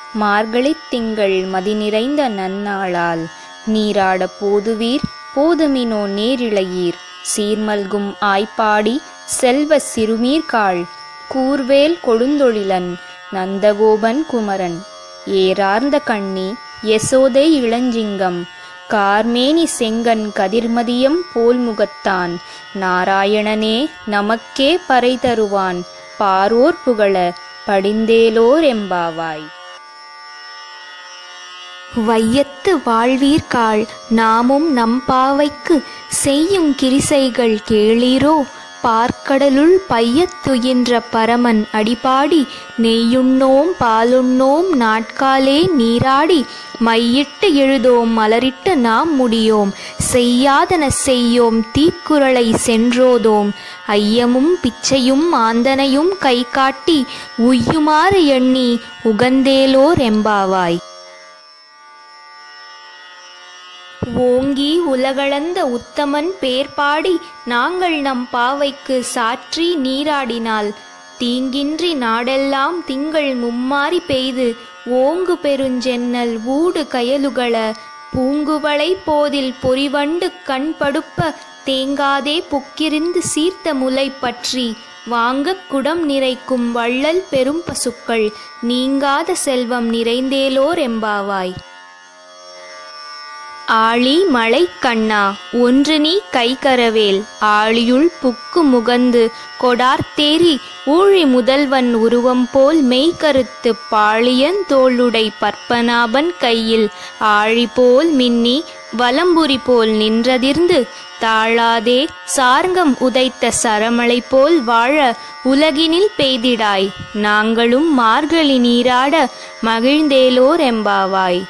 மார்கழித் திங்கள் மதி நிறைந்த நன்னாளால் நீராட போதுவீர் போதுமினோ நேரிழையீர் சீர்மல்கும் ஆய்ப்பாடி செல்வ சிறுமீர்காள் கூர்வேல் கொழுந்தொழிலன் நந்தகோபன் குமரன் ஏரார்ந்த கண்ணி யசோதை இளஞ்சிங்கம் கார்மேனி செங்கன் கதிர்மதியம் போல்முகத்தான் நாராயணனே நமக்கே பறை தருவான் பாரோர் புகழ படிந்தேலோர் எம்பாவாய் வையத்து வாழ்வீர்காள் நாமும் நம்பாவைக்கு செய்யும் கிரிசைகள் கேளீரோ பார்க்கடலுள் பையத்துயின்ற பரமன் அடிபாடி நெய்யுண்ணோம் பாலுண்ணோம் நாட்காலே நீராடி மையிட்டு எழுதோம் மலரிட்டு நாம் முடியோம் செய்யாதன செய்யோம் தீக்குறளை சென்றோதோம் ஐயமும் பிச்சையும் ஆந்தனையும் கை காட்டி உய்யுமாறு எண்ணி உகந்தேலோர் எம்பாவாய் ஓங்கி உலகளந்த உத்தமன் பேர் பாடி நாங்கள் நம் பாவைக்கு சாற்றி நீராடினால் தீங்கின்றி நாடெல்லாம் திங்கள் மும்மாறி பெய்து ஓங்கு பெருஞ்சென்னல் ஊடு கயலுகள பூங்குவளை போதில் பொறிவண்டு கண்படுப்ப தேங்காதே புக்கிருந்து சீர்த்த முலை பற்றி வாங்கக் குடம் நிறைக்கும் வள்ளல் பெரும் பசுக்கள் நீங்காத செல்வம் நிறைந்தேலோர் எம்பாவாய் ஆழி மழை கண்ணா ஒன்று நீ கைகரவேல் ஆழியுள் புக்கு முகந்து கொடார்த்தேரி ஊழி முதல்வன் உருவம் போல் மெய்கருத்து பாழியன் தோளுடை பற்பனாபன் கையில் ஆழி போல் மின்னி வலம்புரி போல் நின்றதிர்ந்து தாழாதே சார்ங்கம் உதைத்த சரமலை போல் வாழ உலகினில் பெய்திடாய் நாங்களும் மார்கழி நீராட மகிழ்ந்தேலோர் எம்பாவாய்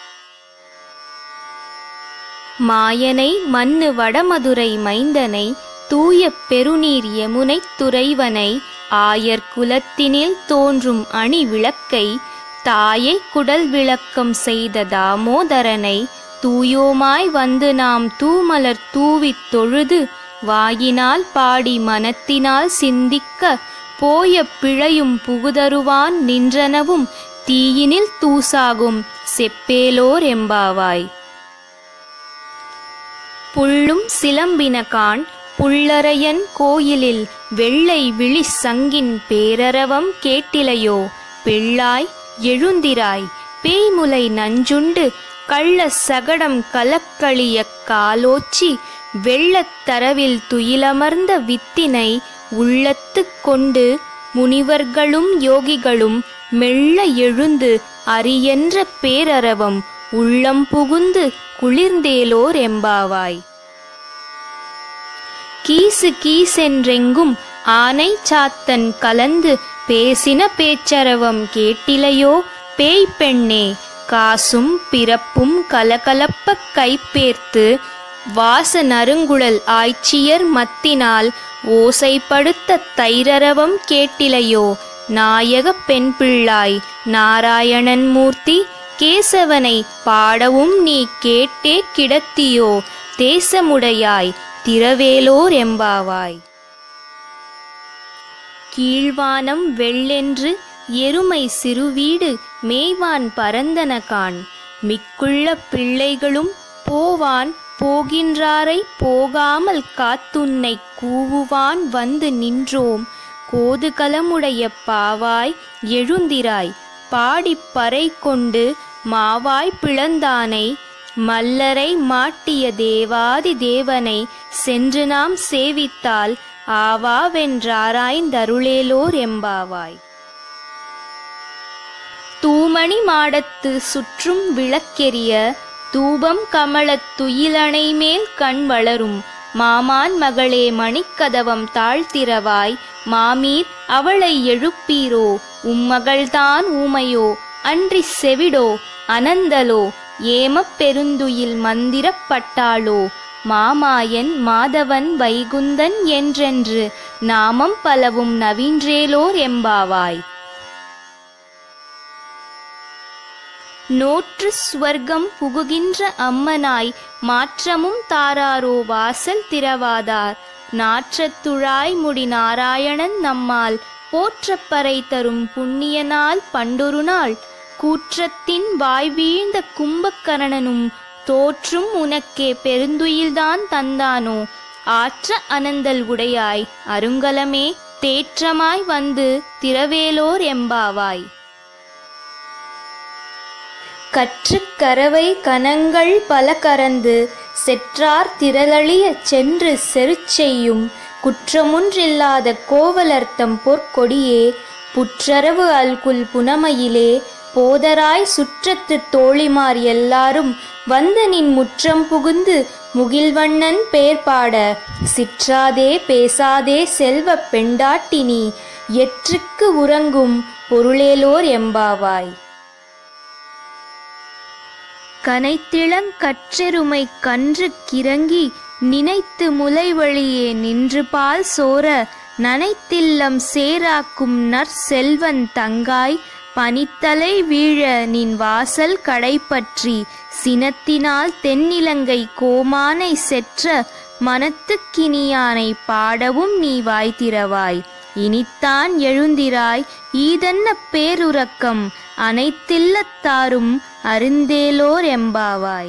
மாயனை மண்ணு வடமதுரை மைந்தனை தூய பெருநீர் யமுனைத் துறைவனை ஆயர் குலத்தினில் தோன்றும் அணி விளக்கை தாயை குடல் விளக்கம் செய்த தாமோதரனை தூயோமாய் வந்து நாம் தூமலர் தூவித் தொழுது வாயினால் பாடி மனத்தினால் சிந்திக்க போய பிழையும் புகுதருவான் நின்றனவும் தீயினில் தூசாகும் செப்பேலோர் எம்பாவாய் புள்ளும் சிலம்பினகான் புள்ளரையன் கோயிலில் வெள்ளை விழி சங்கின் பேரரவம் கேட்டிலையோ பிள்ளாய் எழுந்திராய் பேய்முலை நஞ்சுண்டு கள்ள சகடம் கலக்களிய காலோச்சி வெள்ளத் தரவில் துயிலமர்ந்த வித்தினை உள்ளத்துக் கொண்டு முனிவர்களும் யோகிகளும் மெல்ல எழுந்து அரியென்ற பேரரவம் உள்ளம் புகுந்து குளிர்ந்தேலோர் எம்பாவாய் கீசு கீசென்றெங்கும் ஆனை சாத்தன் கலந்து பேசின பேச்சரவம் கேட்டிலையோ பேய் பெண்ணே காசும் பிறப்பும் கலகலப்ப கைப்பேர்த்து வாச நறுங்குழல் ஆய்ச்சியர் மத்தினால் ஓசைப்படுத்த தைரரவம் கேட்டிலையோ நாயக பெண் பிள்ளாய் நாராயணன் மூர்த்தி கேசவனை பாடவும் நீ கேட்டே கிடத்தியோ தேசமுடையாய் திரவேலோர் எம்பாவாய் கீழ்வானம் வெள்ளென்று எருமை சிறுவீடு மேய்வான் பரந்தனகான் மிக்குள்ள பிள்ளைகளும் போவான் போகின்றாரை போகாமல் காத்துன்னை கூவுவான் வந்து நின்றோம் கோதுகலமுடைய பாவாய் எழுந்திராய் பாடிப் பறை கொண்டு மாவாய் பிளந்தானை மல்லரை மாட்டிய தேவாதி தேவனை சென்று நாம் சேவித்தால் ஆவாவென்றாராய்ந்தருளேலோர் எம்பாவாய் தூமணி மாடத்து சுற்றும் விளக்கெரிய தூபம் கமலத் துயிலணை மேல் கண் வளரும் மாமான் மகளே மணிக்கதவம் தாழ்த்திரவாய் மாமீர் அவளை எழுப்பீரோ உம்மகள்தான் ஊமையோ அன்றி செவிடோ அனந்தலோ ஏமப் பெருந்துயில் மந்திரப்பட்டாளோ மாமாயன் மாதவன் வைகுந்தன் என்றென்று நாமம் பலவும் நவீன்றேலோர் எம்பாவாய் நோற்று ஸ்வர்க்கம் புகுகின்ற அம்மனாய் மாற்றமும் தாராரோ வாசல் திறவாதார் நாற்றத்துழாய் முடி நாராயணன் நம்மால் போற்றப்பறை தரும் புண்ணிய நாள் பண்டொரு நாள் கூற்றத்தின் வாய்வீழ்ந்த கும்பகரணனும் தோற்றும் உனக்கே பெருந்துயில்தான் தந்தானோ ஆற்ற அனந்தல் உடையாய் அருங்கலமே தேற்றமாய் வந்து திரவேலோர் எம்பாவாய் கற்றுக் கரவை கனங்கள் பல கறந்து செற்றார் திரளழியச் சென்று செருச்செய்யும் குற்றமுன்றில்லாத கோவலர்த்தம் பொற்கொடியே புற்றரவு அல்குல் புனமையிலே போதராய் சுற்றத்து தோழிமார் எல்லாரும் வந்து நின் முற்றம் புகுந்து முகில்வண்ணன் பேர் பாட சிற்றாதே பேசாதே செல்வப் பெண்டாட்டினி எற்றுக்கு உறங்கும் பொருளேலோர் எம்பாவாய் கனைத்திளங் கற்றெருமை கன்று கிறங்கி நினைத்து முலை வழியே நின்று பால் சோர நனைத்தில்லம் சேராக்கும் நற்செல்வன் தங்காய் பனித்தலை வீழ நின் வாசல் கடைப்பற்றி சினத்தினால் தென்னிலங்கை கோமானை செற்ற மனத்துக்கினியானை பாடவும் நீ வாய் திறவாய் இனித்தான் எழுந்திராய் ஈதன்ன பேருறக்கம் அனைத்தில்லத்தாரும் அருந்தேலோர் எம்பாவாய்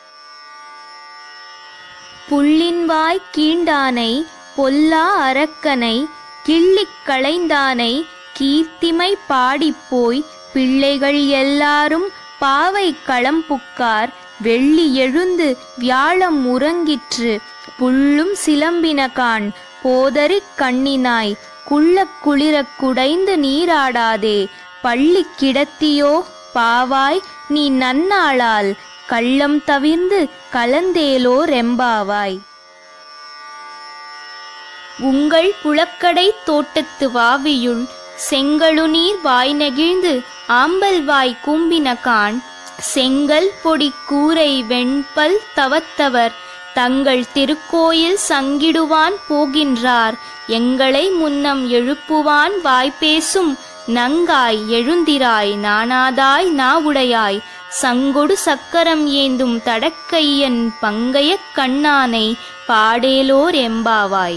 புள்ளின்வாய் கீண்டானை பொல்லா அரக்கனை கிள்ளிக் களைந்தானை கீர்த்திமை பாடிப்போய் பிள்ளைகள் எல்லாரும் பாவை களம்புக்கார் வெள்ளி எழுந்து வியாழம் உறங்கிற்று புள்ளும் சிலம்பினகான் போதரிக் கண்ணினாய் குள்ளக் குளிரக் குடைந்து நீராடாதே பள்ளி கிடத்தியோ பாவாய் நீ நன்னாளால் கள்ளம் தவிர்ந்து கலந்தேலோ ரெம்பாவாய் உங்கள் புழக்கடை தோட்டத்து வாவியுள் செங்கழுநீர் வாய் நெகிழ்ந்து ஆம்பல் வாய் கூம்பினகான் செங்கல் பொடி கூரை வெண்பல் தவத்தவர் தங்கள் திருக்கோயில் சங்கிடுவான் போகின்றார் எங்களை முன்னம் எழுப்புவான் வாய்ப்பேசும் நங்காய் எழுந்திராய் நானாதாய் நாவுடையாய் சங்கொடு சக்கரம் ஏந்தும் தடக்கையன் பங்கையக் கண்ணானை பாடேலோர் எம்பாவாய்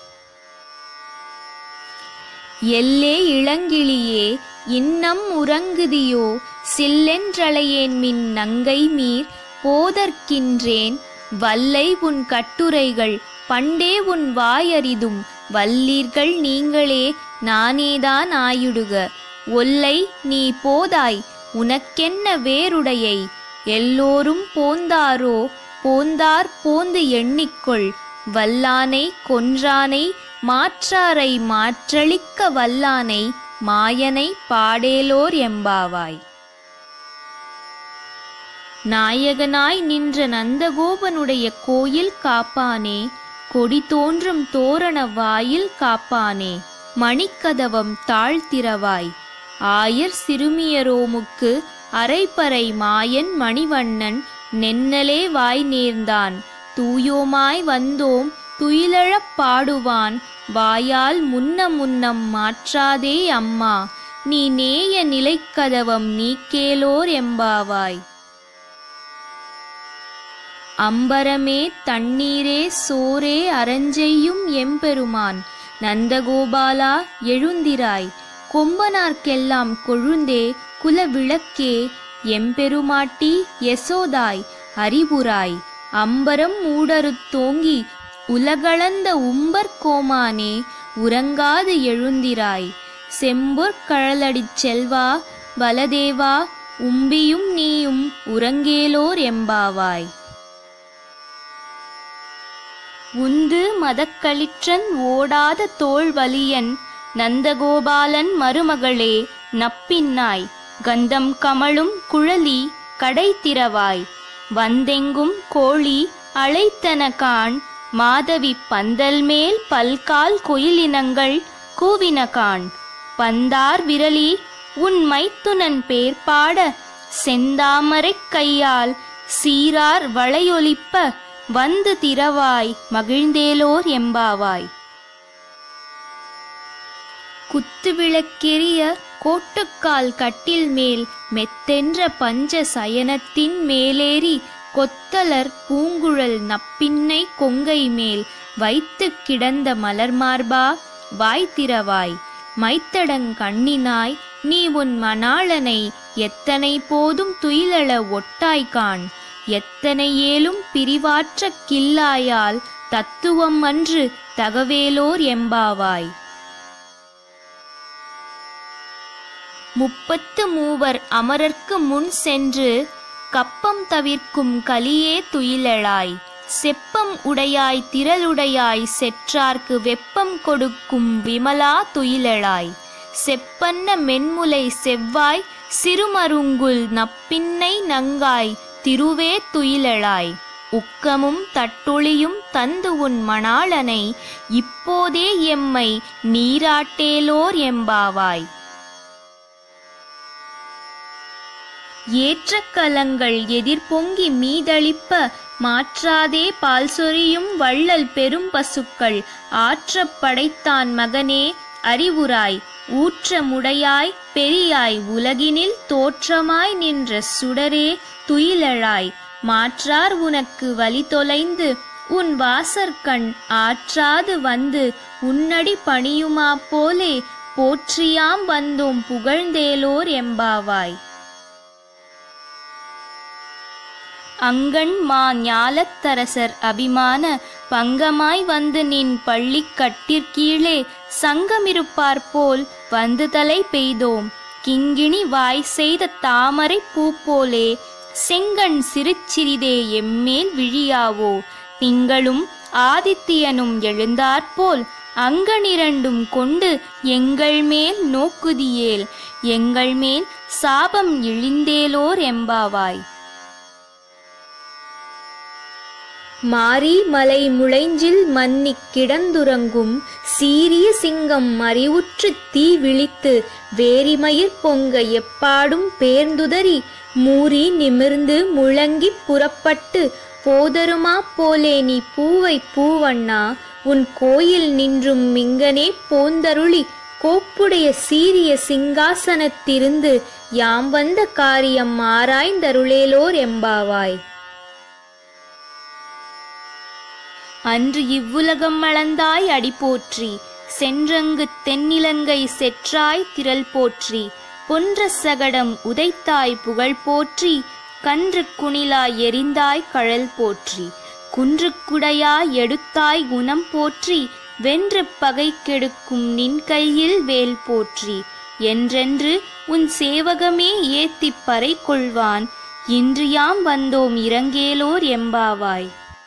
எல்லே இளங்கிளியே இன்னம் உறங்குதியோ சில்லென்றலையேன் மின் நங்கை மீர் போதற்கின்றேன் வல்லை உன் கட்டுரைகள் பண்டே உன் வாயறிதும் வல்லீர்கள் நீங்களே நானேதான் ஆயிடுக ஒல்லை நீ போதாய் உனக்கென்ன வேறுடையை எல்லோரும் போந்தாரோ போந்தார் போந்து எண்ணிக்கொள் வல்லானை கொன்றானை மாற்றாரை மாற்றளிக்க வல்லானை மாயனை பாடேலோர் எம்பாவாய் நாயகனாய் நின்ற நந்தகோபனுடைய கோயில் காப்பானே கொடி தோன்றும் தோரண வாயில் காப்பானே மணிக்கதவம் தாழ்த்திரவாய் ஆயர் சிறுமியரோமுக்கு அரைப்பறை மாயன் மணிவண்ணன் நென்னலே வாய் நேர்ந்தான் தூயோமாய் வந்தோம் துயிலழப் பாடுவான் வாயால் முன்ன முன்னம் மாற்றாதே அம்மா நீ நேய நிலைக்கதவம் நீக்கேலோர் எம்பாவாய் அம்பரமே தண்ணீரே சோரே அரஞ்செய்யும் எம்பெருமான் நந்தகோபாலா எழுந்திராய் கொம்பனார்க்கெல்லாம் கொழுந்தே குலவிளக்கே எம்பெருமாட்டி யசோதாய் அறிவுராய் அம்பரம் மூடறுத்தோங்கி உலகளந்த உம்பர் கோமானே உறங்காது எழுந்திராய் செம்பொற் கழலடிச் செல்வா பலதேவா உம்பியும் நீயும் உறங்கேலோர் எம்பாவாய் உந்து மதக்களிற்றன் ஓடாத தோள் வலியன் நந்தகோபாலன் மருமகளே நப்பின்னாய் கந்தம் கமழும் குழலி கடை திறவாய் வந்தெங்கும் கோழி அழைத்தனகான் மாதவி பந்தல் மேல் பல்கால் குயிலினங்கள் கூவினகான் பந்தார் விரலி உன் மைத்துனன் பேர் பாட செந்தாமரைக் கையால் சீரார் வளையொலிப்ப வந்து திரவாய் மகிழ்ந்தேலோர் எம்பாவாய் குத்துவிளக்கெரிய கோட்டுக்கால் கட்டில் மேல் மெத்தென்ற பஞ்ச சயனத்தின் மேலேறி கொத்தலர் பூங்குழல் நப்பின்னை கொங்கை மேல் வைத்து கிடந்த மலர்மார்பா வாய் திறவாய் மைத்தடங் கண்ணினாய் நீ உன் மணாளனை எத்தனை போதும் துயிலெழ ஒட்டாய்கான் எத்தனை ஏலும் பிரிவாற்றக் கில்லாயால் தத்துவம் அன்று தகவேலோர் எம்பாவாய் முப்பத்து மூவர் அமரர்க்கு முன் சென்று கப்பம் தவிர்க்கும் கலியே துயிலெழாய் செப்பம் உடையாய் திரளுடையாய் செற்றார்க்கு வெப்பம் கொடுக்கும் விமலா துயிலெழாய் செப்பன்ன மென்முலை செவ்வாய் சிறுமருங்குல் நப்பின்னை நங்காய் திருவே துயிலெழாய் உக்கமும் தட்டொளியும் தந்து உன் மணாளனை இப்போதே எம்மை நீராட்டேலோர் எம்பாவாய் ஏற்ற கலங்கள் எதிர்பொங்கி மீதளிப்ப மாற்றாதே பால் சொரியும் வள்ளல் பெரும் பசுக்கள் ஆற்றப் படைத்தான் மகனே அறிவுராய் ஊற்ற முடையாய் பெரியாய் உலகினில் தோற்றமாய் நின்ற சுடரே துயிலழாய் மாற்றார் உனக்கு வழி தொலைந்து உன் வாசற்கண் ஆற்றாது வந்து உன்னடி பணியுமா போலே போற்றியாம் வந்தோம் புகழ்ந்தேலோர் எம்பாவாய் அங்கண் மா ஞாலத்தரசர் அபிமான பங்கமாய் வந்து நின் பள்ளிக் கட்டிற்கீழே சங்கமிருப்பார் போல் வந்து தலை பெய்தோம் கிங்கிணி வாய் செய்த தாமரை பூ போலே செங்கண் சிறுச்சிறிதே எம்மேல் விழியாவோ திங்களும் ஆதித்தியனும் எழுந்தாற்போல் அங்கனிரண்டும் கொண்டு எங்கள் மேல் நோக்குதியேல் எங்கள் மேல் சாபம் இழிந்தேலோர் எம்பாவாய் மாரி மலை முளைஞ்சில் மன்னிக் கிடந்துறங்கும் சீரிய சிங்கம் மறிவுற்று தீ விழித்து வேரிமயிர் பொங்க எப்பாடும் பேர்ந்துதறி மூறி நிமிர்ந்து முழங்கிப் புறப்பட்டு போதருமா போலே நீ பூவை பூவண்ணா உன் கோயில் நின்றும் மிங்கனே போந்தருளி கோப்புடைய சீரிய சிங்காசனத்திருந்து யாம் வந்த காரியம் ஆராய்ந்தருளேலோர் எம்பாவாய் அன்று இவ்வுலகம் அளந்தாய் அடி போற்றி சென்றங்கு தென்னிலங்கை செற்றாய் திரள் போற்றி பொன்ற சகடம் உதைத்தாய் புகழ் போற்றி கன்று குணிலாய் எரிந்தாய் கழல் போற்றி குன்றுக்குடையாய் எடுத்தாய் குணம் போற்றி வென்று பகை கெடுக்கும் நின் கையில் வேல் போற்றி என்றென்று உன் சேவகமே ஏத்திப் பறை கொள்வான் இன்று யாம் வந்தோம் இறங்கேலோர் எம்பாவாய்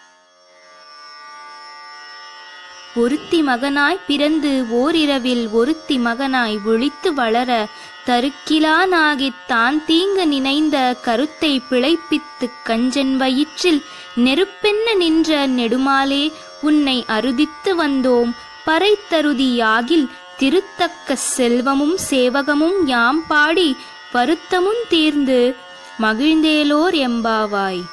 ஒருத்தி மகனாய் பிறந்து ஓரிரவில் ஒருத்தி மகனாய் ஒளித்து வளர தருக்கிலானாகித் தான் தீங்க நினைந்த கருத்தை பிழைப்பித்துக் கஞ்சன் வயிற்றில் நெருப்பென்ன நின்ற நெடுமாலே உன்னை அருதித்து வந்தோம் பறைத்தருதியாகில் திருத்தக்க செல்வமும் சேவகமும் யாம் பாடி வருத்தமும் தீர்ந்து மகிழ்ந்தேலோர் எம்பாவாய்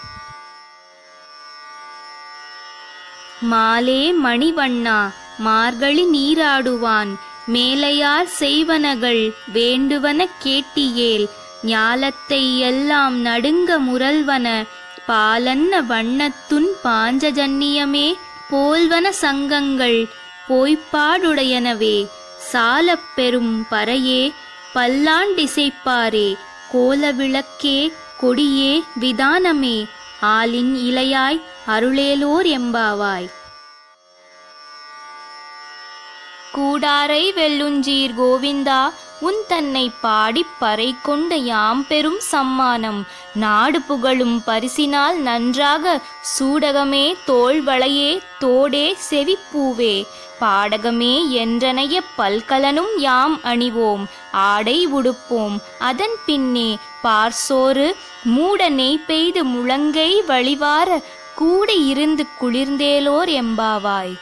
மாலே மணிவண்ணா மார்கழி நீராடுவான் மேலையார் செய்வனகள் வேண்டுவன கேட்டியேல் ஞாலத்தை எல்லாம் நடுங்க முரல்வன பாலன்ன வண்ணத்துன் பாஞ்சஜன்னியமே போல்வன சங்கங்கள் போய்ப்பாடுடையனவே சாலப் பெரும் பறையே பல்லாண்டிசைப்பாரே கோல விளக்கே கொடியே விதானமே ஆலின் இலையாய் அருளேலோர் எம்பாவாய் கூடாரை வெல்லுஞ்சீர் கோவிந்தா உன் தன்னை பாடிப் பறை கொண்ட யாம் பெரும் சம்மானம் நாடு புகழும் பரிசினால் நன்றாக சூடகமே தோள்வளையே தோடே செவிப்பூவே பாடகமே என்றனைய பல்கலனும் யாம் அணிவோம் ஆடை உடுப்போம் அதன் பின்னே பார்சோறு மூட நெய் பெய்து முழங்கை வழிவார கூட இருந்து குளிர்ந்தேலோர் எம்பாவாய்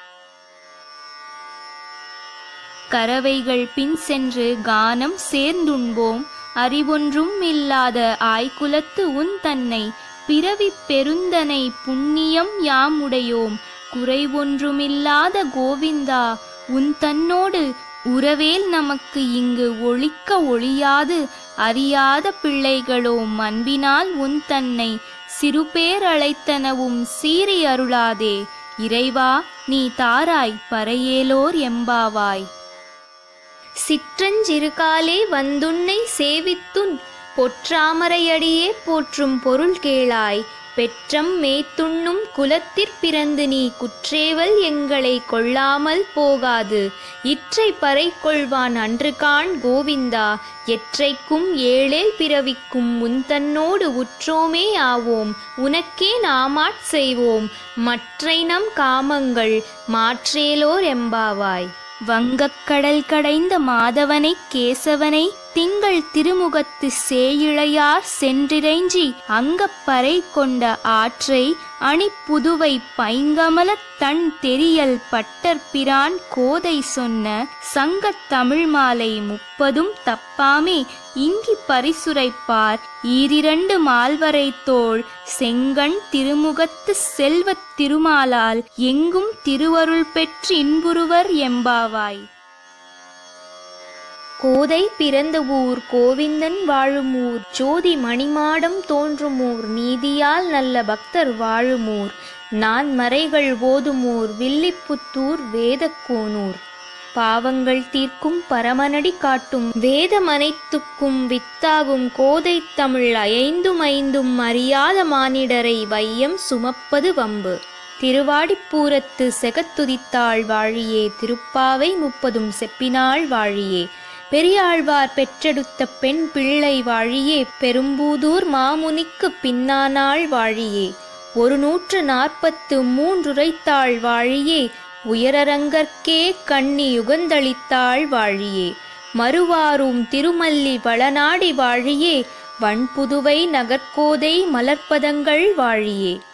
கறவைகள் பின் சென்று கானம் சேர்ந்துண்போம் அறிவொன்றும் இல்லாத ஆய்குலத்து உன் தன்னை பிறவிப் பெருந்தனை புண்ணியம் யாமுடையோம் குறைவொன்றுமில்லாத கோவிந்தா உன் தன்னோடு உறவேல் நமக்கு இங்கு ஒழிக்க ஒழியாது அறியாத பிள்ளைகளோம் அன்பினால் உன் தன்னை சிறுபேர் அழைத்தனவும் சீறி அருளாதே இறைவா நீ தாராய் பறையேலோர் எம்பாவாய் சிற்றஞ்சிறுகாலே வந்துன்னை சேவித்துன் பொற்றாமரையடியே போற்றும் பொருள் கேளாய் பெற்றம் மேத்துண்ணும் குலத்திற் பிறந்து நீ குற்றேவல் எங்களை கொள்ளாமல் போகாது இற்றை பறை கொள்வான் அன்று காண் கோவிந்தா எற்றைக்கும் ஏழேல் பிறவிக்கும் உன்தன்னோடு உற்றோமே ஆவோம் உனக்கே நாமாட் செய்வோம் மற்றை நம் காமங்கள் மாற்றேலோர் எம்பாவாய் வங்கக்கடல் கடைந்த மாதவனை கேசவனை திங்கள் திருமுகத்து சேயிழையார் சென்றிறைஞ்சி அங்கப்பறை கொண்ட ஆற்றை அணிப்புதுவை பைங்கமலத் தன் தெரியல் பட்டர்பிரான் கோதை சொன்ன சங்கத் தமிழ் மாலை முப்பதும் தப்பாமே இங்கி பரிசுரைப்பார் ஈரிரண்டு மால்வரை தோள் செங்கண் திருமுகத்து செல்வத் திருமாலால் எங்கும் திருவருள் பெற்று இன்புறுவர் எம்பாவாய் கோதை பிறந்த ஊர் கோவிந்தன் வாழும் ஊர் ஜோதி மணிமாடம் தோன்றும் ஊர் நீதியால் நல்ல பக்தர் வாழும் ஊர் நான் மறைகள் ஓதும் ஊர் வில்லிப்புத்தூர் வேதக்கோனூர் பாவங்கள் தீர்க்கும் பரமனடி காட்டும் வேதமனைத்துக்கும் வித்தாகும் கோதை தமிழ் ஐந்தும் ஐந்தும் அறியாத மானிடரை வையம் சுமப்பது வம்பு திருவாடிப்பூரத்து செகத்துதித்தாள் வாழியே திருப்பாவை முப்பதும் செப்பினாள் வாழியே பெரியாழ்வார் பெற்றெடுத்த பெண் பிள்ளை வாழியே பெரும்பூதூர் மாமுனிக்கு பின்னானாள் வாழியே ஒரு நூற்று நாற்பத்து மூன்றுரைத்தாள் வாழியே உயரரங்கற்கே கண்ணி யுகந்தளித்தாள் வாழியே மறுவாரும் திருமல்லி வளநாடி வாழியே வண்புதுவை நகர்கோதை மலர்ப்பதங்கள் வாழியே